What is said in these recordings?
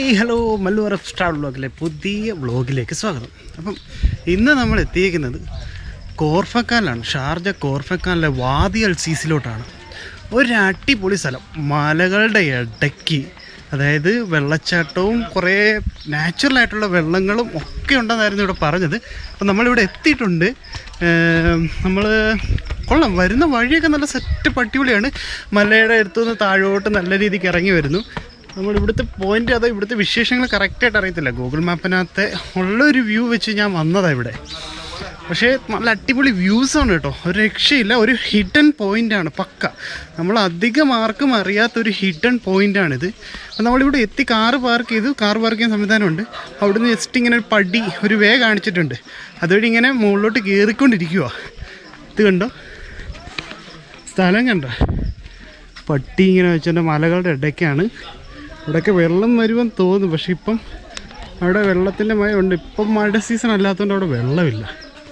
Hi hello Mallur star വ്ളോഗിലെ പുതിയ വ്ളോഗിലേക്ക് സ്വാഗതം അപ്പം ഇന്ന് നമ്മൾ എത്തിയിരിക്കുന്നത് കോർഫക്കാനിലാണ് ഷാർജ കോർഫക്കാനിലെ വാദി അൽ സീസിലോട്ടാണ് ഒരു അടിപൊളി സ്ഥലം മലകളുടെ ഇടയ്ക്ക് അതായത് വെള്ളച്ചാട്ടവും കുറേ നാച്ചുറൽ ആയിട്ടുള്ള വെള്ളങ്ങളും ഒക്കെ ഉണ്ടെന്നായിരുന്നു ഇവിടെ പറഞ്ഞത് അപ്പം നമ്മളിവിടെ എത്തിയിട്ടുണ്ട് നമ്മൾ കൊള്ളാം വരുന്ന വഴിയൊക്കെ നല്ല സെറ്റ് അടിപൊളിയാണ് മലയുടെ അടുത്തുനിന്ന് താഴോട്ട് നല്ല രീതിക്ക് ഇറങ്ങി വരുന്നു നമ്മൾ ഇവിടുത്തെ പോയിന്റ് അതോ ഇവിടുത്തെ വിശേഷങ്ങൾ കറക്റ്റായിട്ട് അറിയത്തില്ല ഗൂഗിൾ മാപ്പിനകത്ത് ഉള്ളൊരു വ്യൂ വെച്ച് ഞാൻ വന്നതാണ് ഇവിടെ പക്ഷേ നല്ല അടിപൊളി വ്യൂസ് ആണ് കേട്ടോ ഒരു രക്ഷയില്ല ഒരു ഹിഡൻ പോയിൻ്റാണ് പക്ക നമ്മൾ അധികം ആർക്കും അറിയാത്തൊരു ഹിഡൻ പോയിൻ്റാണിത് അപ്പോൾ നമ്മളിവിടെ എത്തി കാറ് പാർക്ക് ചെയ്തു കാർ പാർക്ക് ചെയ്യാൻ സംവിധാനമുണ്ട് അവിടുന്ന് ജസ്റ്റ് ഇങ്ങനെ ഒരു പടി ഒരു വേ കാണിച്ചിട്ടുണ്ട് അതുവഴി ഇങ്ങനെ മുകളിലോട്ട് കയറിക്കൊണ്ടിരിക്കുക ഇത് കണ്ടോ സ്ഥലം കണ്ടോ പട്ടി ഇങ്ങനെ വെച്ചിട്ട് മലകളുടെ ഇടയ്ക്കാണ് ഇവിടെയൊക്കെ വെള്ളം വരുമെന്ന് തോന്നുന്നു പക്ഷെ ഇപ്പം അവിടെ വെള്ളത്തിൻ്റെ മഴ ഉണ്ട് ഇപ്പം മഴ സീസൺ അല്ലാത്തതുകൊണ്ട് അവിടെ വെള്ളമില്ല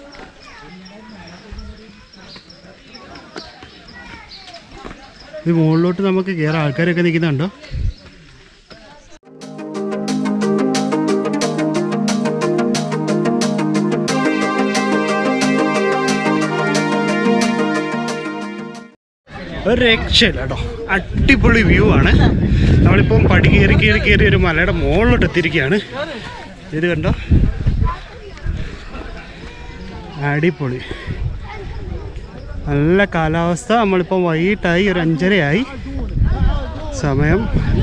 ഇത് മുകളിലോട്ട് നമുക്ക് കയറാം ആൾക്കാരൊക്കെ നിൽക്കുന്നുണ്ടോ ഒരു രക്ഷയില്ല കേട്ടോ അടിപൊളി വ്യൂ ആണ് നമ്മളിപ്പം പടി കയറി കയറി കയറി ഒരു മലയുടെ മുകളിലോട്ട് എത്തിയിരിക്കുകയാണ് ഇത് കണ്ടോ അടിപൊളി നല്ല കാലാവസ്ഥ നമ്മളിപ്പം വൈകിട്ടായി ഒരു അഞ്ചരയായി സമയം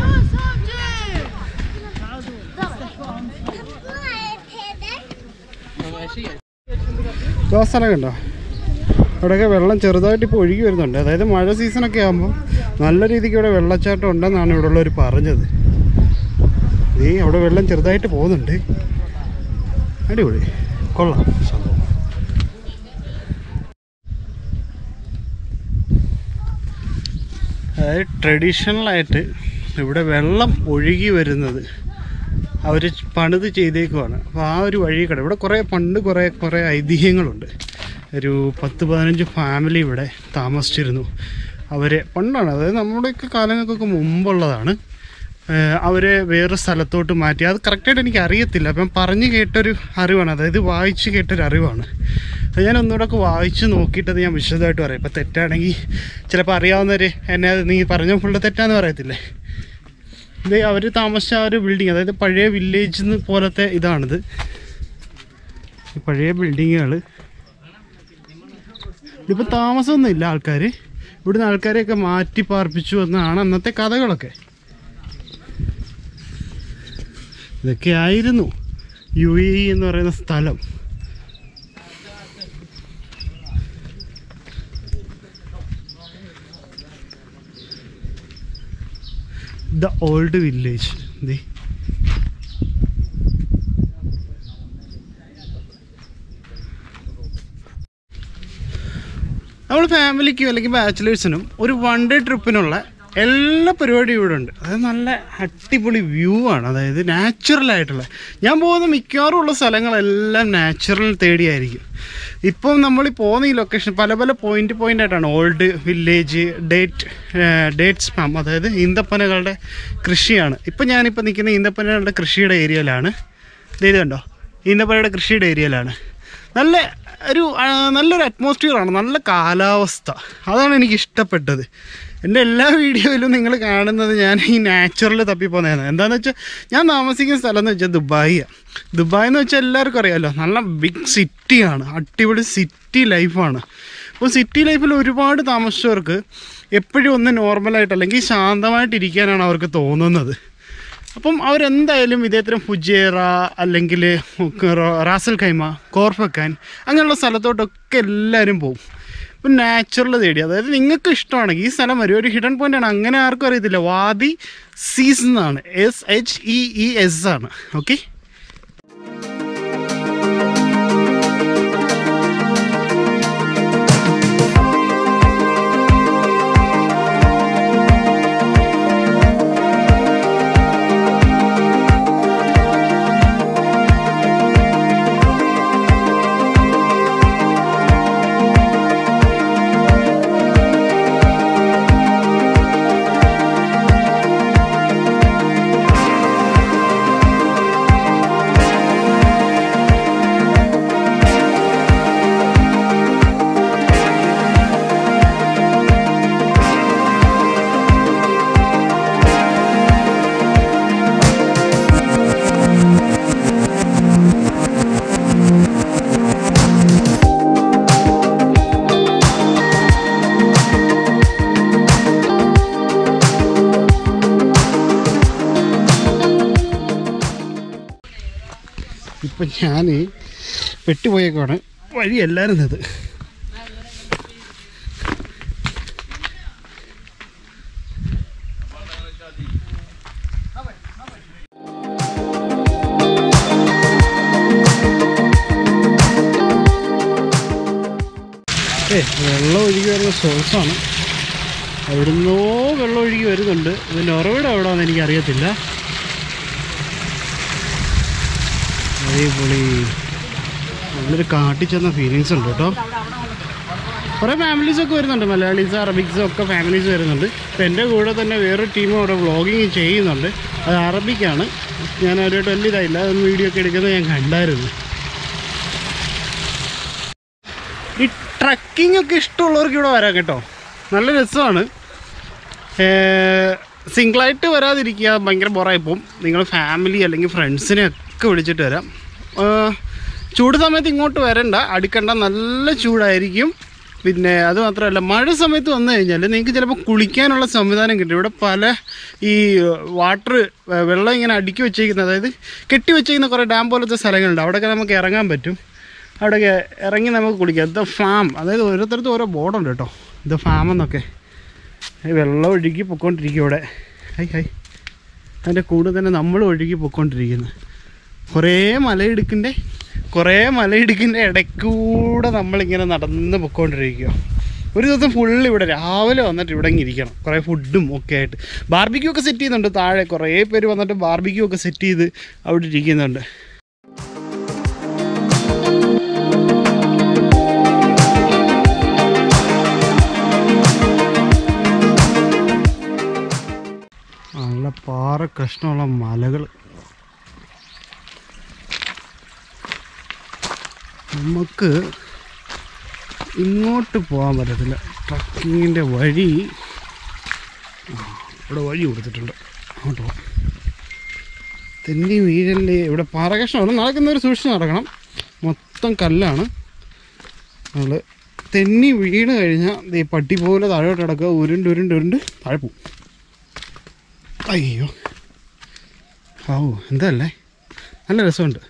ആ സ്ഥലം കണ്ടോ അവിടെയൊക്കെ വെള്ളം ചെറുതായിട്ട് ഇപ്പോൾ ഒഴുകി വരുന്നുണ്ട് അതായത് മഴ സീസണൊക്കെ ആകുമ്പോൾ നല്ല രീതിക്ക് ഇവിടെ വെള്ളച്ചാട്ടം ഉണ്ടെന്നാണ് ഇവിടെ ഉള്ളവർ പറഞ്ഞത് ഈ അവിടെ വെള്ളം ചെറുതായിട്ട് പോകുന്നുണ്ട് അടിപൊളി കൊള്ളാം സംഭവം അതായത് ട്രഡീഷണലായിട്ട് ഇവിടെ വെള്ളം ഒഴുകി വരുന്നത് അവർ പണിത് ചെയ്തേക്കുവാണ് അപ്പോൾ ആ ഒരു വഴി കട ഇവിടെ കുറേ പണ്ട് കുറേ കുറേ ഐതിഹ്യങ്ങളുണ്ട് ഒരു പത്ത് പതിനഞ്ച് ഫാമിലി ഇവിടെ താമസിച്ചിരുന്നു അവരെ പണ്ടാണ് അതായത് നമ്മുടെയൊക്കെ കാലങ്ങൾക്കൊക്കെ മുമ്പുള്ളതാണ് ഏഹ് അവരെ വേറെ സ്ഥലത്തോട്ട് മാറ്റി അത് കറക്റ്റായിട്ട് എനിക്ക് അറിയത്തില്ല അപ്പം പറഞ്ഞു കേട്ടൊരു അറിവാണ് അതായത് വായിച്ച് കേട്ടൊരു അറിവാണ് അത് ഞാൻ ഒന്നുകൂടെ ഒക്കെ വായിച്ച് നോക്കിയിട്ട് അത് ഞാൻ വിശദമായിട്ട് പറയാം ഇപ്പം തെറ്റാണെങ്കിൽ ചിലപ്പോൾ അറിയാവുന്നവർ എന്നെ അത് നീ പറഞ്ഞ ഫുള്ള് തെറ്റാന്ന് പറയത്തില്ലേ ഇത് അവർ താമസിച്ച ആ ഒരു ബിൽഡിങ് അതായത് പഴയ വില്ലേജ് പോലത്തെ ഇതാണിത് ഈ പഴയ ബിൽഡിങ്ങുകൾ ഇതിപ്പോൾ താമസമൊന്നും ഇല്ല ആൾക്കാർ ഇവിടുന്ന് ആൾക്കാരെയൊക്കെ മാറ്റി പാർപ്പിച്ചു എന്നാണ് അന്നത്തെ കഥകളൊക്കെ ഇതൊക്കെ ആയിരുന്നു യു എ ഇ എന്ന് പറയുന്ന സ്ഥലം ദ ഓൾഡ് വില്ലേജ് ദേ നമ്മൾ ഫാമിലിക്കും അല്ലെങ്കിൽ ബാച്ചിലേഴ്സിനും ഒരു വൺ ഡേ ട്രിപ്പിനുള്ള എല്ലാ പരിപാടിയും ഇവിടെ ഉണ്ട് അതായത് നല്ല അടിപൊളി വ്യൂ ആണ് അതായത് നാച്ചുറൽ ആയിട്ടുള്ള ഞാൻ പോകുന്ന മിക്കവാറും ഉള്ള സ്ഥലങ്ങളെല്ലാം നാച്ചുറൽ തേടിയായിരിക്കും ഇപ്പം നമ്മൾ ഈ പോകുന്ന ഈ ലൊക്കേഷൻ പല പല പോയിന്റ് പോയിന്റ് ആയിട്ടാണ് old village date dates farm അതായത് ഈന്തപ്പനകളുടെ കൃഷിയാണ് ഇപ്പം ഞാനിപ്പോൾ നിൽക്കുന്ന ഈന്തപ്പനകളുടെ കൃഷിയുടെ ഏരിയയിലാണ് ഇത് കണ്ടോ ഈന്തപ്പനയുടെ കൃഷിയുടെ ഏരിയയിലാണ് നല്ല ഒരു ആ, നല്ലൊരു അറ്റ്മോസ്ഫിയറാണ് നല്ല കാലാവസ്ഥ അതാണ് എനിക്ക് ഇഷ്ടപ്പെട്ടത് എൻ്റെ എല്ലാ വീഡിയോയിലും നിങ്ങൾ കാണുന്നത് ഞാൻ ഈ നാച്ചുറൽ തപ്പിപ്പോകുന്നതാണ് എന്താണെന്ന് വെച്ചാൽ ഞാൻ താമസിക്കുന്ന സ്ഥലം എന്ന് വെച്ചാൽ ദുബായിയാണ് ദുബായ് എന്ന് വെച്ചാൽ എല്ലാവർക്കും അറിയാമല്ലോ നല്ല ബിഗ് സിറ്റിയാണ് അടിപൊളി സിറ്റി ലൈഫാണ് അപ്പോൾ സിറ്റി ലൈഫിൽ ഒരുപാട് താമസിച്ചവർക്ക് എപ്പോഴും ഒന്ന് നോർമലായിട്ട് അല്ലെങ്കിൽ ശാന്തമായിട്ടിരിക്കാനാണ് അവർക്ക് തോന്നുന്നത് അപ്പം അവരെന്തായാലും ഇതേത്തരം ഫുജേറ അല്ലെങ്കിൽ റാസൽ ഖൈമ കോർഫക്കാൻ അങ്ങനെയുള്ള സ്ഥലത്തോട്ടൊക്കെ എല്ലാവരും പോകും ഇപ്പം നാച്ചുറൽ തേടി അതായത് നിങ്ങൾക്ക് ഇഷ്ടമാണെങ്കിൽ ഈ സ്ഥലം വരും ഒരു ഹിഡൻ പോയിന്റ് ആണ് അങ്ങനെ ആർക്കും അറിയത്തില്ല വാദി സീസ് എന്നാണ് S H E E S ആണ് ഓക്കെ അപ്പം ഞാൻ പെട്ടുപോയേക്കാണ് വഴി എല്ലാവരും ഇത് ഏ വെള്ളം ഒഴുകി വരുന്ന സോഴ്സാണ് എവിടുന്നോ വെള്ളം ഒഴുകി വരുന്നുണ്ട് ഇതിൻ്റെ ഉറവിടം എവിടെയാണെന്ന് എനിക്കറിയത്തില്ല അതേപോലെ നല്ലൊരു കാട്ടിൽ ചെന്ന ഫീലിങ്സ് ഉണ്ട് കേട്ടോ കുറേ ഫാമിലീസൊക്കെ വരുന്നുണ്ട് മലയാളീസ് അറബിക്സും ഒക്കെ ഫാമിലീസ് വരുന്നുണ്ട് ഇപ്പം എൻ്റെ കൂടെ തന്നെ വേറൊരു ടീമും അവിടെ വ്ളോഗിങ് ചെയ്യുന്നുണ്ട് അത് അറബിക്കാണ് ഞാൻ അവരുമായിട്ട് വലിയ ഇതായില്ല അതൊന്ന് വീഡിയോ ഒക്കെ എടുക്കുന്നത് ഞാൻ കണ്ടായിരുന്നു ഈ ട്രക്കിംഗ് ഒക്കെ ഇഷ്ടമുള്ളവർക്ക് ഇവിടെ വരാം കേട്ടോ നല്ല രസമാണ് സിംഗിളായിട്ട് വരാതിരിക്കുക ഭയങ്കര ബോറായിപ്പോവും നിങ്ങൾ ഫാമിലി അല്ലെങ്കിൽ ഫ്രണ്ട്സിനെ ഒക്കെ വിളിച്ചിട്ട് വരാം ഏഹ് ചൂട് സമയത്ത് ഇങ്ങോട്ട് വരണ്ട അടുക്കണ്ട നല്ല ചൂടായിരിക്കും പിന്നെ അത് മാത്രമല്ല മഴ സമയത്ത് വന്നു കഴിഞ്ഞാൽ നിങ്ങൾക്ക് ചിലപ്പോൾ കുളിക്കാനുള്ള സംവിധാനം കിട്ടും ഇവിടെ പല ഈ വാട്ടർ വെള്ളം ഇങ്ങനെ അടുക്കി വെച്ചേക്കുന്ന അതായത് കെട്ടി വെച്ചേക്കുന്ന കുറേ ഡാം പോലത്തെ സ്ഥലങ്ങളുണ്ട് അവിടെയൊക്കെ നമുക്ക് ഇറങ്ങാൻ പറ്റും അവിടെയൊക്കെ ഇറങ്ങി നമുക്ക് കുളിക്കാം ദ ഫാം അതായത് ഓരോരുത്തർക്കും ഓരോ ബോർഡുണ്ട് കേട്ടോ ദ ഫാം എന്നൊക്കെ ഈ വെള്ളം ഒഴുകി പൊയ്ക്കൊണ്ടിരിക്കും ഇവിടെ ഹൈ ഹൈ അതിൻ്റെ കൂടെ തന്നെ നമ്മൾ ഒഴുകി പൊയ്ക്കൊണ്ടിരിക്കുന്നു കുറേ മലയിടുക്കിൻ്റെ കുറേ മലയിടുക്കിൻ്റെ ഇടയ്ക്കൂടെ നമ്മളിങ്ങനെ നടന്ന് പൊയ്ക്കൊണ്ടിരിക്കുക ഒരു ദിവസം ഫുള്ള് ഇവിടെ രാവിലെ വന്നിട്ട് ഇവിടെ ഇങ്ങനെ ഇരിക്കണം കുറേ ഫുഡും ഒക്കെ ആയിട്ട് ബാർബിക്യൂ ഒക്കെ സെറ്റ് ചെയ്യുന്നുണ്ട് താഴെ കുറേ പേര് വന്നിട്ട് ബാർബിക്യൂ ഒക്കെ സെറ്റ് ചെയ്ത് അവിടെ ഇരിക്കുന്നുണ്ട് നല്ല പാറ കഷ്ണമുള്ള മലകൾ നമുക്ക് ഇങ്ങോട്ട് പോകാൻ പറ്റത്തില്ല ട്രക്കിങ്ങിൻ്റെ വഴി ആ, ഇവിടെ വഴി കൊടുത്തിട്ടുണ്ട് അങ്ങോട്ട് പോകാം തെന്നി വീഴല്ലേ ഇവിടെ പാറ കഷ്ണമാണ് നടക്കുന്നവർ സൂക്ഷിച്ച് നടക്കണം മൊത്തം കല്ലാണ് നമ്മൾ തെന്നി വീണ് കഴിഞ്ഞാൽ ഈ പട്ടി പോലെ താഴോട്ട് കിടക്കുക ഉരുണ്ട് ഉരുണ്ട് ഉരുണ്ട് താഴെ പോവും അയ്യോ ഓ എന്തല്ലേ നല്ല രസമുണ്ട്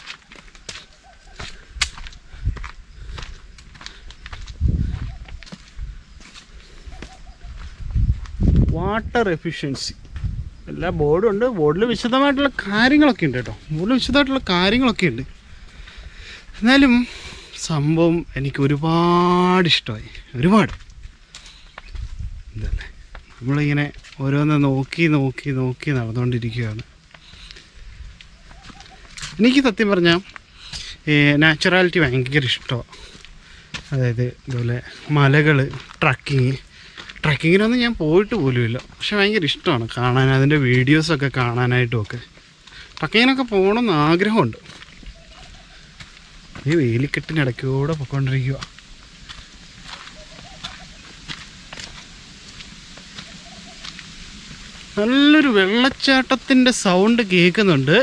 വാട്ടർ എഫിഷ്യൻസി എല്ലാ ബോർഡും ഉണ്ട് ബോർഡിൽ വിശദമായിട്ടുള്ള കാര്യങ്ങളൊക്കെ ഉണ്ട് കേട്ടോ ബോർഡിൽ വിശദമായിട്ടുള്ള കാര്യങ്ങളൊക്കെ ഉണ്ട് എന്നാലും സംഭവം എനിക്ക് ഒരുപാട് ഇഷ്ടമായി ഒരുപാട് എന്തല്ലേ നമ്മളിങ്ങനെ ഓരോന്ന് നോക്കി നോക്കി നോക്കി നടന്നുകൊണ്ടിരിക്കുകയാണ് എനിക്ക് സത്യം പറഞ്ഞാൽ നാച്ചുറാലിറ്റി ഭയങ്കര ഇഷ്ടമാണ് അതായത് ഇതുപോലെ മലകൾ ട്രക്കിങ് ട്രക്കിങ്ങിനൊന്നും ഞാൻ പോയിട്ട് പോലുമില്ല പക്ഷെ ഭയങ്കര ഇഷ്ടമാണ് കാണാൻ അതിൻ്റെ വീഡിയോസൊക്കെ കാണാനായിട്ടും ഒക്കെ ട്രക്കിങ്ങിനൊക്കെ പോകണമെന്ന് ആഗ്രഹമുണ്ട് ഈ വേലിക്കെട്ടിനിടയ്ക്കൂടെ പൊയ്ക്കൊണ്ടിരിക്കുക നല്ലൊരു വെള്ളച്ചാട്ടത്തിൻ്റെ സൗണ്ട് കേൾക്കുന്നുണ്ട്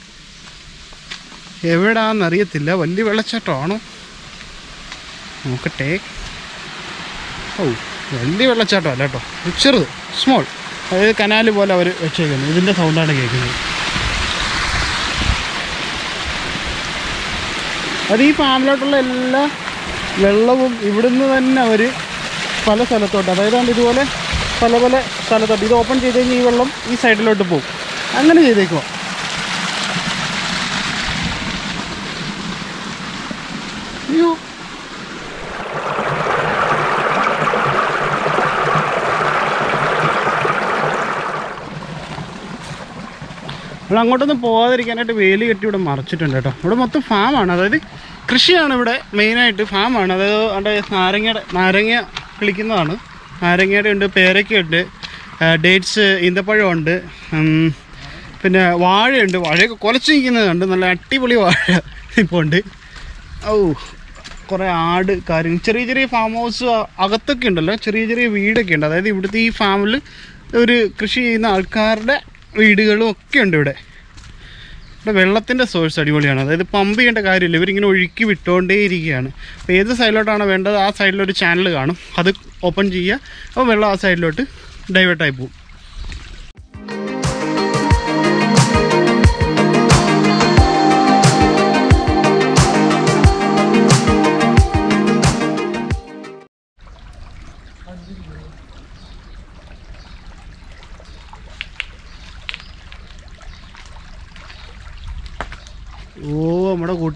എവിടാന്നറിയത്തില്ല വലിയ വെള്ളച്ചാട്ടമാണോ നോക്കട്ടെ ഓ വലിയ വെള്ളച്ചാട്ടം അല്ല കേട്ടോ ചെറുത് സ്മോൾ അതായത് കനാല് പോലെ അവർ വെച്ചേക്കുന്നത് ഇതിൻ്റെ സൗണ്ടാണ് കേൾക്കുന്നത് അത് ഈ ഫാമിലോട്ടുള്ള എല്ലാ വെള്ളവും ഇവിടുന്ന് തന്നെ അവർ പല സ്ഥലത്തോട്ട് അതായത് കണ്ട് ഇതുപോലെ പല പല സ്ഥലത്തോട്ട് ഇത് ഓപ്പൺ ചെയ്ത് കഴിഞ്ഞാൽ ഈ വെള്ളം ഈ സൈഡിലോട്ട് പോകും അങ്ങനെ ചെയ്തേക്കുവാ അയ്യോ നമ്മൾ അങ്ങോട്ടൊന്നും പോകാതിരിക്കാനായിട്ട് വേലി കെട്ടി ഇവിടെ മറച്ചിട്ടുണ്ട് കേട്ടോ ഇവിടെ മൊത്തം ഫാമാണ് അതായത് കൃഷിയാണ് ഇവിടെ മെയിനായിട്ട് ഫാമാണ് അതായത് അവിടെ നാരങ്ങയുടെ നാരങ്ങ കിളിക്കുന്നതാണ് നാരങ്ങയുടെ ഉണ്ട് പേരയ്ക്കുണ്ട് ഡേറ്റ്സ് ഈന്തപ്പഴമുണ്ട് ഉം, പിന്നെ വാഴയുണ്ട് വാഴയൊക്കെ കുലച്ച് നിൽക്കുന്നതുണ്ട് നല്ല അടിപൊളി വാഴ ഇപ്പോൾ ഉണ്ട് ഓ കുറേ ആട് കാര്യങ്ങൾ ചെറിയ ചെറിയ ഫാം ഹൗസ് അകത്തൊക്കെ ഉണ്ടല്ലോ ചെറിയ ചെറിയ വീടൊക്കെ ഉണ്ട് അതായത് ഇവിടുത്തെ ഈ ഫാമിൽ ഒരു കൃഷി ചെയ്യുന്ന ആൾക്കാരുടെ വീടുകളും ഒക്കെ ഉണ്ട് ഇവിടെ ഇവിടെ വെള്ളത്തിൻ്റെ സോഴ്സ് അടിപൊളിയാണ് അതായത് പമ്പ് ചെയ്യേണ്ട കാര്യമില്ല ഇവരിങ്ങനെ ഒഴുക്കി വിട്ടുകൊണ്ടേ ഇരിക്കുകയാണ് അപ്പോൾ ഏത് സൈഡിലോട്ടാണ് വേണ്ടത് ആ സൈഡിലൊരു ചാനൽ കാണും അത് ഓപ്പൺ ചെയ്യുക അപ്പോൾ വെള്ളം ആ സൈഡിലോട്ട് ഡൈവേർട്ടായി പോകും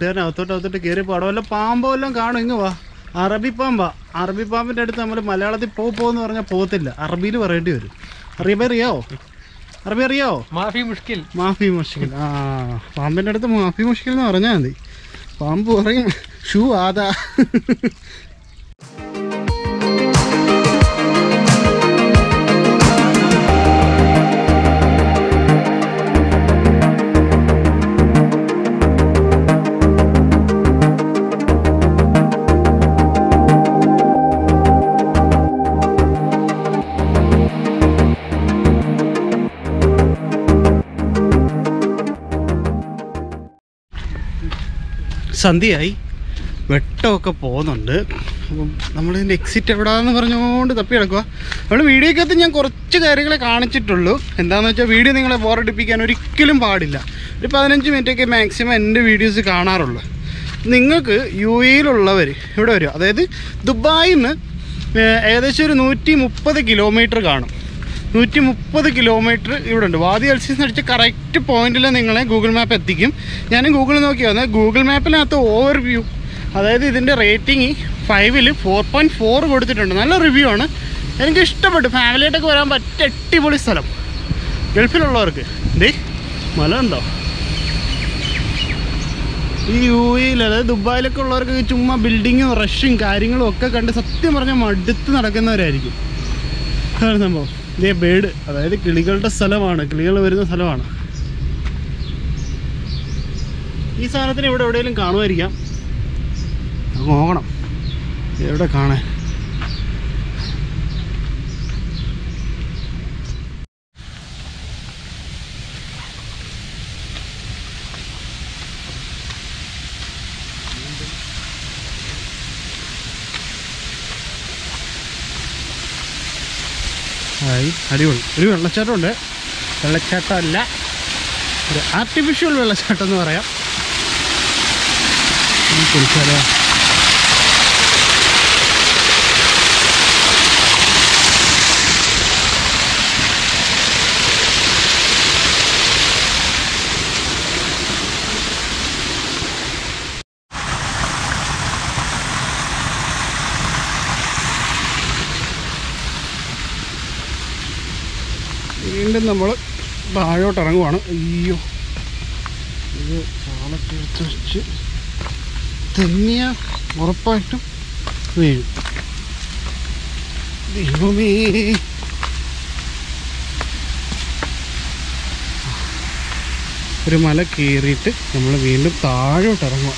കൂട്ടുകാരൻ അകത്തോട്ട് അകത്തോട്ട് കയറി പാടം വല്ല പാമ്പോ എല്ലാം കാണും ഇങ്ങ് വാ അറബി പാമ്പാ അറബി പാമ്പിൻ്റെ അടുത്ത് നമ്മൾ മലയാളത്തിൽ പോ പോന്ന് പറഞ്ഞാൽ പോകത്തില്ല അറബിയിൽ പറയേണ്ടി വരും അറബി അറിയാവോ അറബി അറിയാവോ മാഫി മുഷ്കിൽ മാഫി മുഷ്കിൽ ആ പാമ്പിൻ്റെ അടുത്ത് മാഫി മുഷ്കിൽ എന്ന് പറഞ്ഞാൽ മതി പാമ്പ് പറയും ഷൂ ആദാ സന്ധ്യയായി വെട്ടമൊക്കെ പോകുന്നുണ്ട് അപ്പം നമ്മളിതിൻ്റെ എക്സിറ്റ് എവിടാന്ന് പറഞ്ഞുകൊണ്ട് തപ്പി കിടക്കുക നമ്മൾ വീഡിയോക്കകത്ത് ഞാൻ കുറച്ച് കാര്യങ്ങളെ കാണിച്ചിട്ടുള്ളൂ എന്താണെന്ന് വെച്ചാൽ വീഡിയോ നിങ്ങളെ ബോറടിപ്പിക്കാൻ ഒരിക്കലും പാടില്ല ഒരു പതിനഞ്ച് മിനിറ്റൊക്കെ മാക്സിമം എൻ്റെ വീഡിയോസ് കാണാറുള്ളൂ നിങ്ങൾക്ക് യു എയിലുള്ളവർ ഇവിടെ വരും അതായത് ദുബായിൽ നിന്ന് ഏകദേശം ഒരു നൂറ്റി മുപ്പത് കിലോമീറ്റർ കാണും നൂറ്റി മുപ്പത് കിലോമീറ്റർ ഇവിടെ ഉണ്ട് വാദി എൽസിന്ന് അടിച്ച് കറക്റ്റ് പോയിന്റിൽ നിങ്ങളെ ഗൂഗിൾ മാപ്പ് എത്തിക്കും ഞാൻ ഗൂഗിളിൽ നോക്കി വന്നത് ഗൂഗിൾ മാപ്പിനകത്ത് ഓവർ വ്യൂ അതായത് ഇതിൻ്റെ റേറ്റിംഗ് ഫൈവിൽ ഫോർ പോയിൻറ്റ് ഫോർ കൊടുത്തിട്ടുണ്ട് നല്ല റിവ്യൂ ആണ് എനിക്ക് ഇഷ്ടപ്പെട്ടു ഫാമിലിയായിട്ടൊക്കെ വരാൻ പറ്റിയ അടിപൊളി സ്ഥലം ഗൾഫിലുള്ളവർക്ക് ദേ മല ഉണ്ടോ ഈ യു എയിൽ അതായത് ദുബായിലൊക്കെ ഉള്ളവർക്ക് ചുമ്മാ ബിൽഡിങ്ങും റഷും കാര്യങ്ങളും ഒക്കെ കണ്ട് സത്യം പറഞ്ഞാൽ മടുത്ത് നടക്കുന്നവരായിരിക്കും അതാണ് സംഭവം ഇതേ ബേഡ് അതായത് കിളികളുടെ സ്ഥലമാണ് കിളികൾ വരുന്ന സ്ഥലമാണ് ഈ സാധനത്തിന് ഇവിടെ എവിടെയെങ്കിലും കാണുമായിരിക്കാം നമുക്ക് നോക്കണം എവിടെ കാണാൻ ആയി അടിപൊളി ഒരു വെള്ളച്ചാട്ടമുണ്ട് വെള്ളച്ചാട്ടമല്ല ഒരു ആർട്ടിഫിഷ്യൽ വെള്ളച്ചാട്ടം എന്ന് പറയാം ഒന്ന് കുളിച്ചാലോ വീണ്ടും നമ്മൾ താഴോട്ട് ഇറങ്ങുവാണ് അയ്യോ ഇത് ചാളൊക്കെ എടുത്ത് വെച്ച് തെന്നിയ ഉറപ്പായിട്ടും വീഴും ദൈവമേ ഒരു മല കയറിയിട്ട് നമ്മൾ വീണ്ടും താഴോട്ട് ഇറങ്ങുക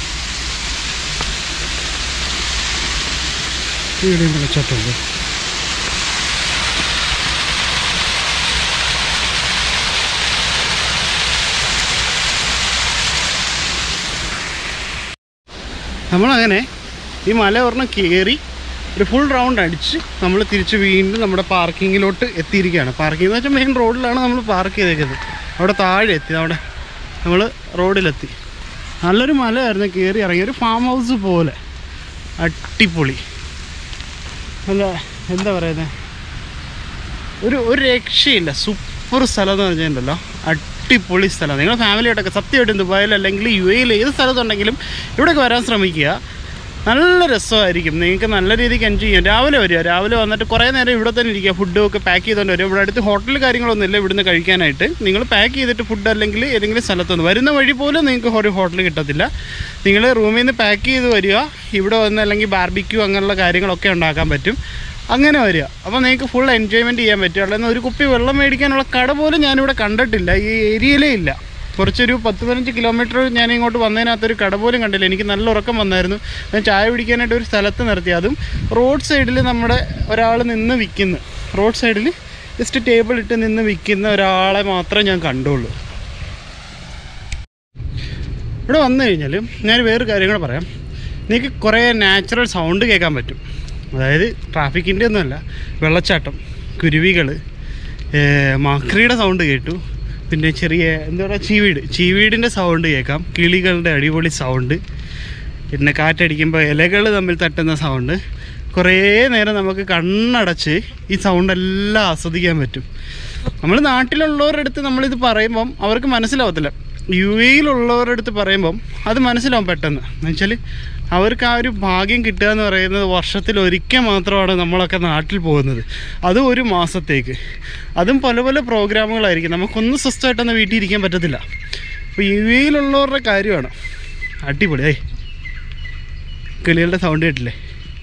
ഇവിടെയും വെള്ളച്ചാട്ടമുണ്ട് നമ്മളങ്ങനെ ഈ മല ഒരെണ്ണം കയറി ഒരു ഫുൾ റൗണ്ട് അടിച്ച് നമ്മൾ തിരിച്ച് വീണ്ടും നമ്മുടെ പാർക്കിങ്ങിലോട്ട് എത്തിയിരിക്കുകയാണ് പാർക്കിംഗ് എന്ന് വെച്ചാൽ മെയിൻ റോഡിലാണ് നമ്മൾ പാർക്ക് ചെയ്തേക്കുന്നത് അവിടെ താഴെ എത്തി അവിടെ നമ്മൾ റോഡിലെത്തി നല്ലൊരു മലയായിരുന്നു കയറി ഇറങ്ങി ഒരു ഫാം ഹൗസ് പോലെ അടിപൊളി എന്താ എന്താ പറയുന്നത് ഒരു ഒരു രക്ഷയില്ല സൂപ്പർ സ്ഥലം എന്ന് പറഞ്ഞിട്ടുണ്ടല്ലോ അടിപൊളി സ്ഥലം നിങ്ങൾ ഫാമിലിയായിട്ടൊക്കെ സത്യമായിട്ടും ദുബായിൽ അല്ലെങ്കിൽ യു എയിൽ ഏത് സ്ഥലത്തുണ്ടെങ്കിലും ഇവിടെയൊക്കെ വരാൻ ശ്രമിക്കുക നല്ല രസമായിരിക്കും നിങ്ങൾക്ക് നല്ല രീതിക്ക് എൻജോയ് ചെയ്യാം രാവിലെ വരിക രാവിലെ വന്നിട്ട് കുറേ നേരം ഇവിടെ തന്നെ ഇരിക്കുക ഫുഡും ഒക്കെ പാക്ക് ചെയ്തുകൊണ്ട് വരും ഇവിടെ അടുത്ത് ഹോട്ടൽ കാര്യങ്ങളൊന്നും ഇല്ല ഇവിടുന്ന് കഴിക്കാനായിട്ട് നിങ്ങൾ പാക്ക് ചെയ്തിട്ട് ഫുഡ് അല്ലെങ്കിൽ ഏതെങ്കിലും സ്ഥലത്തുനിന്ന് വരുന്ന വഴി പോലും നിങ്ങൾക്ക് ഒരു ഹോട്ടൽ കിട്ടത്തില്ല നിങ്ങൾ റൂമിൽ നിന്ന് പാക്ക് ചെയ്ത് വരിക ഇവിടെ വന്ന് അല്ലെങ്കിൽ ബാർബിക്യൂ അങ്ങനെയുള്ള കാര്യങ്ങളൊക്കെ ഉണ്ടാക്കാൻ പറ്റും അങ്ങനെ വരിക അപ്പോൾ നിങ്ങൾക്ക് ഫുൾ എൻജോയ്മെൻറ്റ് ചെയ്യാൻ പറ്റും അല്ലെങ്കിൽ ഒരു കുപ്പി വെള്ളം മേടിക്കാനുള്ള കട പോലും ഞാനിവിടെ കണ്ടിട്ടില്ല ഈ ഏരിയയിലേ ഇല്ല കുറച്ചൊരു പത്ത് പതിനഞ്ച് കിലോമീറ്റർ ഞാൻ ഇങ്ങോട്ട് വന്നതിനകത്തൊരു കട പോലും കണ്ടില്ല എനിക്ക് നല്ല ഉറക്കം വന്നായിരുന്നു ഞാൻ ചായ പിടിക്കാനായിട്ട് ഒരു സ്ഥലത്ത് നിർത്തി അതും റോഡ് സൈഡിൽ നമ്മുടെ ഒരാൾ നിന്ന് വിൽക്കുന്നു റോഡ് സൈഡിൽ ജസ്റ്റ് ടേബിൾ ഇട്ട് നിന്ന് വിൽക്കുന്ന ഒരാളെ മാത്രമേ ഞാൻ കണ്ടുള്ളൂ ഇവിടെ വന്നു കഴിഞ്ഞാൽ ഞാൻ വേറെ കാര്യങ്ങൾ പറയാം നിങ്ങൾക്ക് കുറേ നാച്ചുറൽ സൗണ്ട് കേൾക്കാൻ പറ്റും അതായത് ട്രാഫിക്കിൻ്റെ ഒന്നുമല്ല വെള്ളച്ചാട്ടം കുരുവികൾ മാക്രിയുടെ സൗണ്ട് കേട്ടു പിന്നെ ചെറിയ എന്താ പറയുക ചീവീട് ചീവീടിൻ്റെ സൗണ്ട് കേൾക്കാം കിളികളുടെ അടിപൊളി സൗണ്ട് പിന്നെ കാറ്റടിക്കുമ്പോൾ ഇലകൾ തമ്മിൽ തട്ടുന്ന സൗണ്ട് കുറേ നേരം നമുക്ക് കണ്ണടച്ച് ഈ സൗണ്ട് എല്ലാം ആസ്വദിക്കാൻ പറ്റും നമ്മൾ നാട്ടിലുള്ളവരുടെ അടുത്ത് നമ്മളിത് പറയുമ്പം അവർക്ക് മനസ്സിലാവത്തില്ല യു എയിലുള്ളവരുടെ അടുത്ത് പറയുമ്പം അത് മനസ്സിലാവും പെട്ടെന്ന് എന്നുവെച്ചാൽ അവർക്ക് ആ ഒരു ഭാഗ്യം കിട്ടുക എന്ന് പറയുന്നത് വർഷത്തിൽ ഒരിക്കൽ മാത്രമാണ് നമ്മളൊക്കെ നാട്ടിൽ പോകുന്നത് അതും ഒരു മാസത്തേക്ക് അതും പല പല പ്രോഗ്രാമുകളായിരിക്കും നമുക്കൊന്നും സ്വസ്ഥമായിട്ടൊന്നും വീട്ടിൽ ഇരിക്കാൻ പറ്റത്തില്ല അപ്പോൾ യു എയിലുള്ളവരുടെ കാര്യമാണ് അടിപൊളിയായി കിളികളുടെ സൗണ്ട് കേട്ടില്ലേ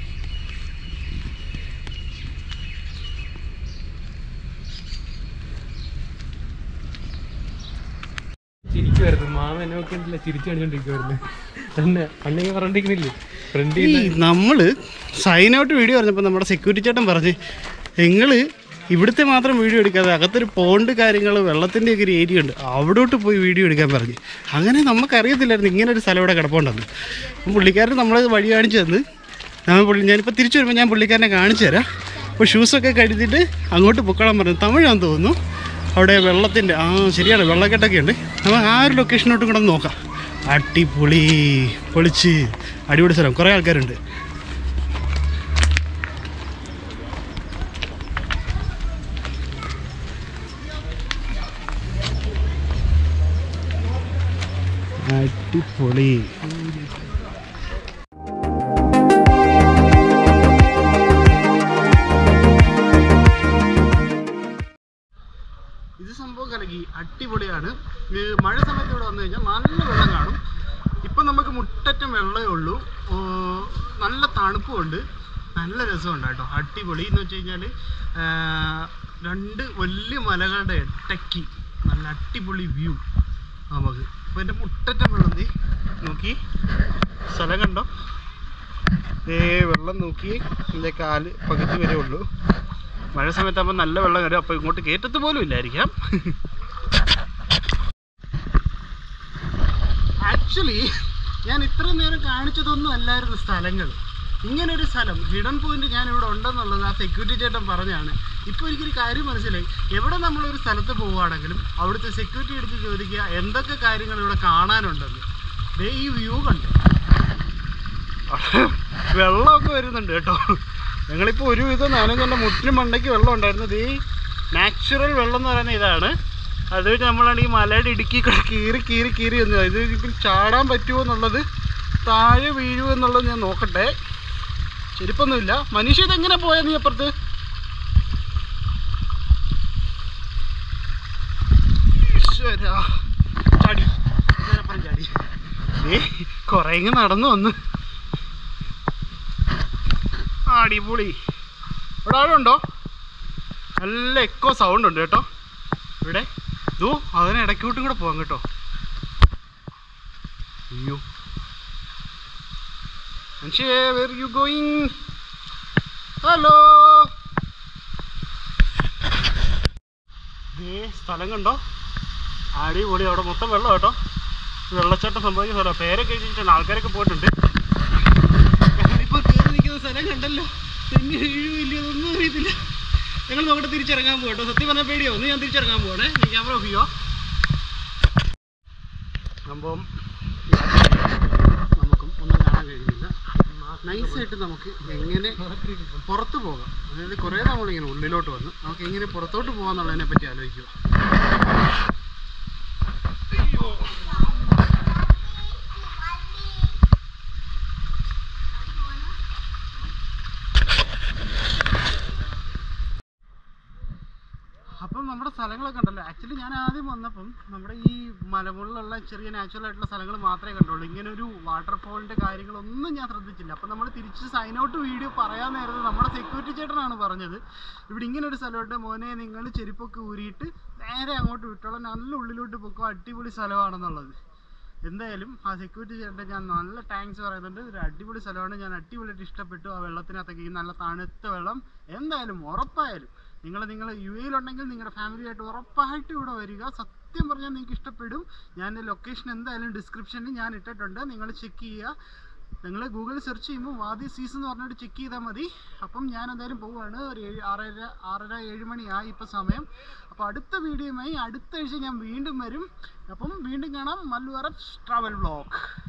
ചിരിക്കുമായിരുന്നു മാമ എന്നെ നോക്കിയിട്ടില്ല ചിരിച്ചു കാണിച്ചോണ്ടിരിക്കുവായിരുന്നു തന്നെ അന്നെങ്കിൽ പറഞ്ഞിരിക്കുന്നില്ലേ ഫ്രണ്ട് ഈ നമ്മൾ സൈൻ ഔട്ട് വീഡിയോ പറഞ്ഞപ്പോൾ നമ്മുടെ സെക്യൂരിറ്റി ചേട്ടൻ പറഞ്ഞ് നിങ്ങൾ ഇവിടുത്തെ മാത്രം വീഡിയോ എടുക്കാതെ അകത്തൊരു പോണ്ട് കാര്യങ്ങൾ വെള്ളത്തിൻ്റെ ഒക്കെ ഒരു ഏരിയ ഉണ്ട് അവിടോട്ട് പോയി വീഡിയോ എടുക്കാൻ പറഞ്ഞ് അങ്ങനെ നമുക്കറിയത്തില്ലായിരുന്നു ഇങ്ങനെ ഒരു സ്ഥലം ഇവിടെ കിടപ്പുണ്ടെന്ന് അപ്പം പുള്ളിക്കാരൻ നമ്മളെ വഴി കാണിച്ചു തന്ന് ഞാൻ പുള്ളി ഞാനിപ്പോൾ തിരിച്ചു വരുമ്പോൾ ഞാൻ പുള്ളിക്കാരനെ കാണിച്ചു തരാം അപ്പോൾ ഷൂസൊക്കെ കരുതിയിട്ട് അങ്ങോട്ട് പൊക്കോളാൻ പറഞ്ഞു തമിഴാന്ന് തോന്നുന്നു അവിടെ വെള്ളത്തിൻ്റെ ആ ശരിയാണ് വെള്ളക്കെട്ടൊക്കെ ഉണ്ട് നമുക്ക് ആ ഒരു ലൊക്കേഷനോട്ടും കൂടെ ഒന്ന് നോക്കാം അടിപൊളി പൊളിച്ച് അടിപൊളി സ്ഥലം കുറേ ആൾക്കാരുണ്ട് അടിപൊളി ഇത് സംഭവം കലകി അടിപൊളിയാണ് ഈ മഴ സമയത്ത് ഇവിടെ വന്നു കഴിഞ്ഞാൽ നല്ല വെള്ളം കാണും ഇപ്പം നമുക്ക് മുട്ടറ്റം വെള്ളമേ ഉള്ളൂ ഓ, നല്ല തണുപ്പുമുണ്ട് നല്ല രസമുണ്ട് കേട്ടോ അടിപൊളി എന്ന് വെച്ച് കഴിഞ്ഞാൽ രണ്ട് വലിയ മലകളുടെ ഇടയ്ക്ക് നല്ല അടിപൊളി വ്യൂ നമുക്ക് അപ്പോൾ എൻ്റെ മുട്ടറ്റം വെള്ളം ദേ നോക്കി സ്ഥലം കണ്ടോ ഏ വെള്ളം നോക്കി എൻ്റെ കാല് പകുതി വരെ ഉള്ളൂ മഴ സമയത്താകുമ്പോൾ നല്ല വെള്ളം കയറും അപ്പോൾ ഇങ്ങോട്ട് കയറ്റത്ത് പോലും ഇല്ലായിരിക്കാം ആക്ച്വലി ഞാൻ ഇത്രയും നേരം കാണിച്ചതൊന്നും അല്ലായിരുന്നു സ്ഥലങ്ങൾ ഇങ്ങനെ ഒരു സ്ഥലം ഹിഡൻ പോയിന്റ് ഞാൻ ഇവിടെ ഉണ്ടെന്നുള്ളത് ആ സെക്യൂരിറ്റി ചേട്ടൻ പറഞ്ഞാണ് ഇപ്പോൾ എനിക്കൊരു കാര്യം മനസ്സിലായി എവിടെ നമ്മളൊരു സ്ഥലത്ത് പോവുകയാണെങ്കിലും അവിടുത്തെ സെക്യൂരിറ്റി എടുത്ത് ചോദിക്കുക എന്തൊക്കെ കാര്യങ്ങൾ ഇവിടെ കാണാനുണ്ടെന്ന് ദേ ഈ വ്യൂ കണ്ടു വെള്ളമൊക്കെ വരുന്നുണ്ട് കേട്ടോ ഞങ്ങളിപ്പോൾ ഒരുവിധം നനഞ്ഞെൻ്റെ മുട്ടിന് മണ്ടയ്ക്ക് വെള്ളം ഉണ്ടായിരുന്നത് ഈ നാച്ചുറൽ വെള്ളം എന്ന് പറയുന്ന ഇതാണ് അത് വെച്ച് നമ്മളാണ് ഈ മലയുടെ ഇടുക്കി കൂടെ കീറി കീറി കീറി വന്നത് ഇത് ഇപ്പം ചാടാൻ പറ്റുമോ എന്നുള്ളത് താഴെ വീഴുമോ എന്നുള്ളത് ഞാൻ നോക്കട്ടെ ചെരുപ്പൊന്നുമില്ല മനുഷ്യ ഇതെങ്ങനെ പോയാ നീ അപ്പുറത്ത് ഈശ്വരാ. ചാടി ഇതിനപ്പുറം ചാടി ഏ കുറേ ഇങ്ങ് നടന്നു വന്ന് അടിപൊളി ഇവിടെ ആളുണ്ടോ നല്ല എക്കോ സൗണ്ട് ഉണ്ട് കേട്ടോ ഇവിടെ ഇതോ അതിന് ഇടയ്ക്കോട്ടും കൂടെ പോകാം കേട്ടോ അയ്യോ മനുഷ്യേ വേർ യു ഗോയിങ് ഹലോ ഏ സ്ഥലം കണ്ടോ അടിപൊളി അവിടെ മൊത്തം വെള്ളം കേട്ടോ വെള്ളച്ചാട്ടം സംഭവിക്കുന്ന സ്ഥലം പേരൊക്കെ എഴുതിയിട്ടുണ്ട് ആൾക്കാരൊക്കെ പോയിട്ടുണ്ട് ഞാനിപ്പോൾ കയറി നിൽക്കുന്ന സ്ഥലം കണ്ടല്ലോ തെന്നി വീഴുമില്ല ഒന്നും അറിയത്തില്ല ഞങ്ങൾ നോക്കട്ടെ തിരിച്ചിറങ്ങാൻ പോകട്ടോ സത്യം പറഞ്ഞാൽ പേടിയോ ഒന്ന് ഞാൻ തിരിച്ചിറങ്ങാൻ പോകണേ നീ ക്യാമറ ഓഫ് ചെയ്യോ സംഭവം നമുക്കും ഒന്നും കാണാൻ കഴിയുന്നില്ല നൈസായിട്ട് നമുക്ക് എങ്ങനെ പുറത്ത് പോകാം അതായത് കുറേ നമ്മളിങ്ങനെ ഉള്ളിലോട്ട് വന്ന് നമുക്ക് എങ്ങനെ പുറത്തോട്ട് പോകാന്നുള്ളതിനെ പറ്റി ആലോചിക്കുക അയ്യോ അപ്പം നമ്മുടെ സ്ഥലങ്ങളൊക്കെ ഉണ്ടല്ലോ ആക്ച്വലി ഞാൻ ആദ്യം വന്നപ്പം നമ്മുടെ ഈ മലമുകളിലുള്ള ചെറിയ നാച്ചുറൽ ആയിട്ടുള്ള സ്ഥലങ്ങൾ മാത്രമേ കണ്ടുള്ളൂ ഇങ്ങനെ ഒരു വാട്ടർഫോളിൻ്റെ കാര്യങ്ങളൊന്നും ഞാൻ ശ്രദ്ധിച്ചില്ല അപ്പം നമ്മൾ തിരിച്ച് സൈൻ ഔട്ട് വീഡിയോ പറയാൻ നേരത്ത് നമ്മുടെ സെക്യൂരിറ്റി ചേട്ടനാണ് പറഞ്ഞത് ഇവിടെ ഇങ്ങനെ ഒരു സ്ഥലമുണ്ട് മോനെ നിങ്ങൾ ചെരുപ്പൊക്കെ ഊരിയിട്ട് നേരെ അങ്ങോട്ട് വിട്ടോളാം നല്ല ഉള്ളിലോട്ട് പൊക്കോ അടിപൊളി സ്ഥലമാണെന്നുള്ളത് എന്തായാലും ആ സെക്യൂരിറ്റി ചേട്ടൻ ഞാൻ നല്ല താങ്ക്സ് പറയുന്നുണ്ട് ഒരു അടിപൊളി സ്ഥലമാണ് ഞാൻ അടിപൊളിയായിട്ട് ഇഷ്ടപ്പെട്ടു ആ വെള്ളത്തിനകത്തേക്ക് ഈ നല്ല തണുത്ത വെള്ളം എന്തായാലും ഉറപ്പായാലും നിങ്ങൾ നിങ്ങൾ യു എയിലുണ്ടെങ്കിൽ നിങ്ങളുടെ ഫാമിലിയായിട്ട് ഉറപ്പായിട്ട് ഇവിടെ വരിക സത്യം പറഞ്ഞാൽ നിങ്ങൾക്ക് ഇഷ്ടപ്പെടും ഞാൻ ലൊക്കേഷൻ എന്തായാലും ഡിസ്ക്രിപ്ഷനിൽ ഞാൻ ഇട്ടിട്ടുണ്ട് നിങ്ങൾ ചെക്ക് ചെയ്യുക നിങ്ങൾ ഗൂഗിളിൽ സെർച്ച് ചെയ്യുമ്പോൾ വാദി സീസൺ എന്ന് പറഞ്ഞിട്ട് ചെക്ക് ചെയ്താൽ മതി അപ്പം ഞാൻ എന്തായാലും പോവുകയാണ് ഒരു ഏഴ് ആറര ആറര ഏഴ് മണിയായി ഇപ്പോൾ സമയം അപ്പോൾ അടുത്ത വീഡിയോയുമായി അടുത്ത ആഴ്ച ഞാൻ വീണ്ടും വരും അപ്പം വീണ്ടും കാണാം മല്ലു അറബ് ട്രാവൽ വ്ളോഗ്